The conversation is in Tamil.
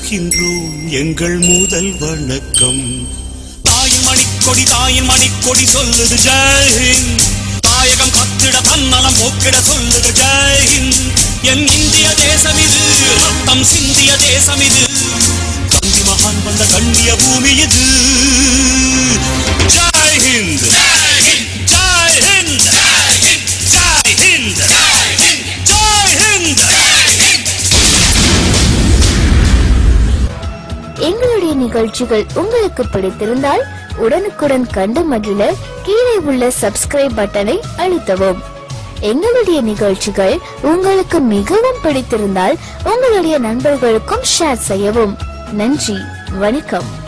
வைக்கின்றோம் எங்கள் முதல் வணக்கம் தாயின் மணிக்கொடி தாயின் மணிக்கொடி சொல்லுது ஜெய்ஹிந்த் தாயகம் கத்திட தன்னலம் போக்கிட சொல்லுது ஜெய்ஹிந்த் என் இந்திய தேசம் இது ரத்தம் சிந்திய தேசம் இது கந்தி மகான் வந்த கண்ணிய பூமி இது ஜெய்ஹிந்த் ஜெய்ஹிந்த் ஜெய்ஹிந்த் ஜெய்ஹிந்த் எங்களுடைய நிகழ்ச்சிகள் உங்களுக்கு பிடித்திருந்தால் உடனுக்குடன் கண்டு மகிழ கீழே உள்ள சப்ஸ்கிரைப் பட்டனை அழுத்தவும் எங்களுடைய நிகழ்ச்சிகள் உங்களுக்கு மிகவும் பிடித்திருந்தால் உங்களுடைய நண்பர்களுக்கும் ஷேர் செய்யவும் நன்றி வணக்கம்